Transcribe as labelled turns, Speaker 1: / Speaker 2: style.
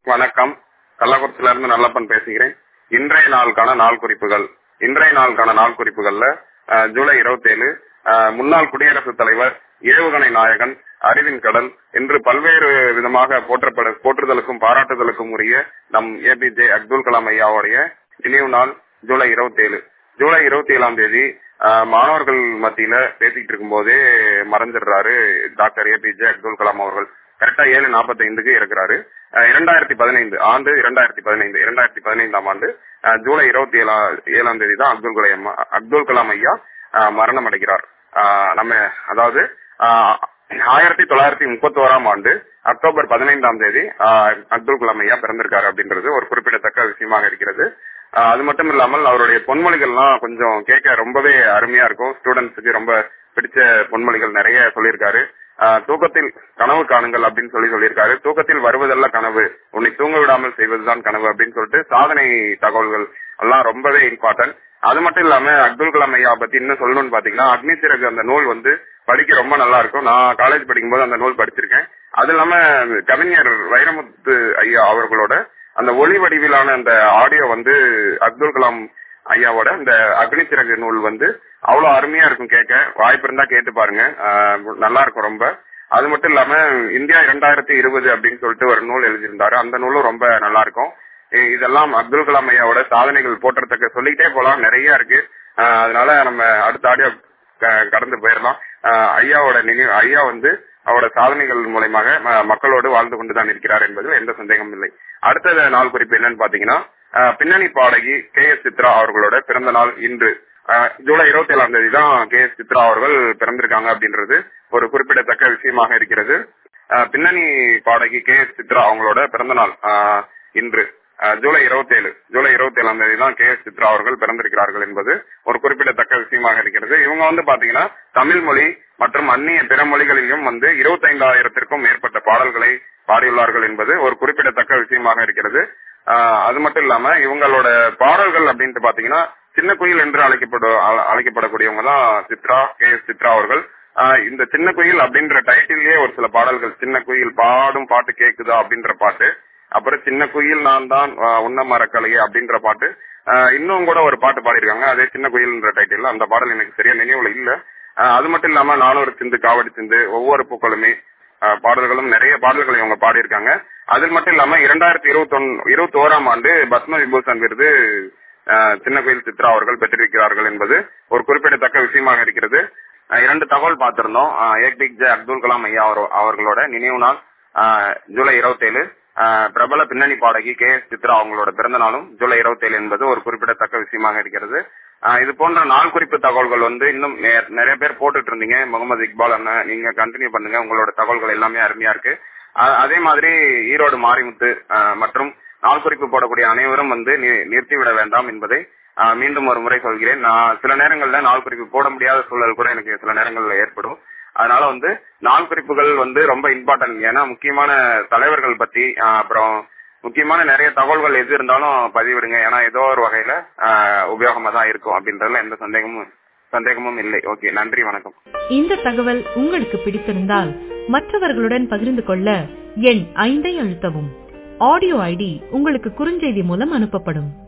Speaker 1: வணக்கம் கள்ளக்குறிச்சியில இருந்து நல்லப்பன் பேசுகிறேன் இன்றைய நாளுக்கான நாள் குறிப்புகள் இன்றைய நாளுக்கான நாள் குறிப்புகள்ல அஹ், ஜூலை இருபத்தேழு முன்னாள் குடியரசுத் தலைவர் ஏவுகணை நாயகன் அறிவின் கடல் என்று பல்வேறு விதமாக போற்றப்பட போற்றுதலுக்கும் பாராட்டுதலுக்கும் உரிய நம் ஏபிஜே அப்துல் கலாம் ஐயாவுடைய நினைவு நாள் ஜூலை இருபத்தேழு ஜூலை இருபத்தி ஏழாம் தேதி அஹ், மாணவர்கள் மத்தியில பேசிக்கிட்டு இருக்கும் போதே மறைஞ்சிடுறாரு டாக்டர் ஏபிஜே அப்துல் கலாம் அவர்கள் கரெக்டா ஏழு நாற்பத்தி ஐந்துக்கு இருக்கிறாரு இரண்டாயிரத்தி பதினைந்து ஆண்டு இரண்டாயிரத்தி பதினைந்து இரண்டாயிரத்தி பதினைந்தாம் ஆண்டு அஹ், ஜூலை இருபத்தி ஏழா ஏழாம் தேதி தான் அப்துல் கலாம் அப்துல் கலாம் ஐயா அஹ், மரணம் அடைகிறார் அஹ், நம்ம அதாவது அஹ், ஆயிரத்தி தொள்ளாயிரத்தி முப்பத்தி ஓராம் ஆண்டு அக்டோபர் பதினைந்தாம் தேதி அஹ், அப்துல் கலாம் ஐயா பிறந்திருக்காரு அப்படின்றது ஒரு குறிப்பிடத்தக்க விஷயமாக இருக்கிறது அஹ், அது மட்டும் இல்லாமல் அவருடைய பொன்மொழிகள்லாம் கொஞ்சம் கேட்க ரொம்பவே அருமையா இருக்கும் ஸ்டூடெண்ட்ஸுக்கு ரொம்ப பிடிச்ச பொன்மொழிகள் நிறைய சொல்லியிருக்காரு ஆஹ் தூக்கத்தில் கனவு காணுங்கள் அப்படின்னு சொல்லி சொல்லியிருக்காரு தூக்கத்தில் வருவதல்ல கனவு உன்னை தூங்க விடாமல் செய்வதுதான் கனவு அப்படின்னு சொல்லிட்டு சாதனை தகவல்கள் எல்லாம் ரொம்பவே இம்பார்ட்டன்ட் அது மட்டும் இல்லாம அப்துல் கலாம் ஐயா பத்தி இன்னும் சொல்லணும்னு பாத்தீங்கன்னா அக்னி சிறகு அந்த நூல் வந்து படிக்க ரொம்ப நல்லா இருக்கும் நான் காலேஜ் படிக்கும்போது அந்த நூல் படிச்சிருக்கேன் அது இல்லாம கவிஞர் வைரமுத்து ஐயா அவர்களோட அந்த ஒளி வடிவிலான அந்த ஆடியோ வந்து அப்துல் கலாம் ஐயாவோட இந்த அக்னி சிறகு நூல் வந்து அவ்வளவு அருமையா இருக்கும் கேட்க வாய்ப்பு இருந்தா கேட்டு பாருங்க ஆஹ் நல்லா இருக்கும் ரொம்ப அது மட்டும் இல்லாம இந்தியா இரண்டாயிரத்தி இருபது அப்படின்னு சொல்லிட்டு ஒரு நூல் எழுதியிருந்தாரு அந்த நூலும் ரொம்ப நல்லா இருக்கும் இ- இதெல்லாம் அப்துல் கலாம் ஐயாவோட சாதனைகள் போட்டுறதுக்கு சொல்லிக்கிட்டே போலாம் நிறைய இருக்கு ஆஹ் அதனால நம்ம அடுத்த ஆடியோ கடந்து போயிடலாம் ஆஹ் ஐயாவோட நினைவு ஐயா வந்து அவரோட சாதனைகள் மூலயமாக ம- மக்களோடு வாழ்ந்து கொண்டுதான் இருக்கிறார் என்பதில் எந்த சந்தேகமும் இல்லை அடுத்த நாள் குறிப்பு என்னன்னு பாத்தீங்கன்னா ஆஹ் பின்னணி பாடகி கே எஸ் சித்ரா அவர்களோட பிறந்த நாள் இன்று ஆஹ் ஜூலை இருபத்தி ஏழாம் தேதி தான் கே எஸ் சித்ரா அவர்கள் பிறந்திருக்காங்க அப்படின்றது ஒரு குறிப்பிடத்தக்க விஷயமாக இருக்கிறது ஆஹ் பின்னணி பாடகி கே எஸ் சித்ரா அவங்களோட பிறந்த நாள் ஆஹ் இன்று ஆஹ் ஜூலை இருபத்தேழு ஜூலை இருபத்தி ஏழாம் தேதி தான் கே எஸ் சித்ரா அவர்கள் பிறந்திருக்கிறார்கள் என்பது ஒரு குறிப்பிடத்தக்க விஷயமாக இருக்கிறது இவங்க வந்து பாத்தீங்கன்னா தமிழ் மொழி மற்றும் அந்நிய பிற மொழிகளிலும் வந்து இருபத்தைந்தாயிரத்திற்கும் மேற்பட்ட பாடல்களை பாடியுள்ளார்கள் என்பது ஒரு குறிப்பிடத்தக்க விஷயமாக இருக்கிறது ஆஹ் அது மட்டும் இல்லாம இவங்களோட பாடல்கள் அப்படின்ட்டு பாத்தீங்கன்னா சின்ன குயில் என்று அழைக்கப்படும் அழ- அழைக்கப்படக்கூடியவங்க தான் சித்ரா கே எஸ் சித்ரா அவர்கள் ஆஹ் இந்த சின்ன குயில் அப்படின்ற டைட்டிலே ஒரு சில பாடல்கள் சின்ன குயில் பாடும் பாட்டு கேக்குதா அப்படின்ற பாட்டு அப்புறம் சின்ன குயில் நான் தான் ஆஹ் உன்ன மரக்கலையே அப்படின்ற பாட்டு ஆஹ் இன்னும் கூட ஒரு பாட்டு பாடியிருக்காங்க அதே சின்ன குயில்ன்ற டைட்டில் அந்த பாடல் எனக்கு சரியா நினைவுல இல்ல ஆஹ் அது மட்டும் இல்லாம நானூறு சிந்து காவடி சிந்து ஒவ்வொரு பூக்களுமே ஆஹ் பாடல்களும் நிறைய பாடல்களை இவங்க பாடியிருக்காங்க அது மட்டும் இல்லாம இரண்டாயிரத்தி இருபத்தி ஒன்னு இருபத்தி ஓராம் ஆண்டு பத்ம விபூஷன் விருது ஆஹ் சின்ன கோயில் சித்ரா அவர்கள் பெற்றிருக்கிறார்கள் என்பது ஒரு குறிப்பிடத்தக்க விஷயமாக இருக்கிறது ஆஹ் இரண்டு தகவல் பார்த்திருந்தோம் ஆஹ் ஏக்டிக் ஜே அப்துல் கலாம் ஐயா அவர்- அவர்களோட நினைவு நாள் ஆஹ் ஜூலை இருபத்தேழு பிரபல பின்னணி பாடகி கே எஸ் சித்ரா அவங்களோட பிறந்த நாளும் ஜூலை இருபத்தேழு என்பது ஒரு குறிப்பிடத்தக்க விஷயமாக இருக்கிறது ஆஹ் இது போன்ற நாள் குறிப்பு தகவல்கள் வந்து இன்னும் நெ- நிறைய பேர் போட்டுட்டு இருந்தீங்க முகமது இக்பால் அண்ணன் நீங்க கண்டினியூ பண்ணுங்க உங்களோட தகவல்கள் எல்லாமே அருமையா இருக்கு அ- அதே மாதிரி ஈரோடு மாரிமுத்து ஆஹ் மற்றும் நாள் குறிப்பு போடக்கூடிய அனைவரும் வந்து நி- நிறுத்திவிட வேண்டாம் என்பதை ஆஹ் மீண்டும் ஒரு முறை சொல்கிறேன் நான் சில நேரங்கள்ல நாள் குறிப்பு போட முடியாத சூழல் கூட எனக்கு சில நேரங்கள்ல ஏற்படும் அதனால வந்து நாள் குறிப்புகள் வந்து ரொம்ப இம்பார்ட்டன்ட் ஏன்னா முக்கியமான தலைவர்கள் பத்தி ஆஹ் அப்புறம் முக்கியமான நிறைய தகவல்கள் எது இருந்தாலும் பதிவிடுங்க ஏன்னா ஏதோ ஒரு வகையில ஆஹ் உபயோகமா தான் இருக்கும் அப்படின்றதுல எந்த சந்தேகமும் சந்தேகமும் இல்லை ஓகே நன்றி வணக்கம்
Speaker 2: இந்த தகவல் உங்களுக்கு பிடித்திருந்தால் மற்றவர்களுடன் பகிர்ந்து கொள்ள எண் ஐந்தை அழுத்தவும் ஆடியோ ஐடி உங்களுக்கு குறுஞ்செய்தி மூலம் அனுப்பப்படும்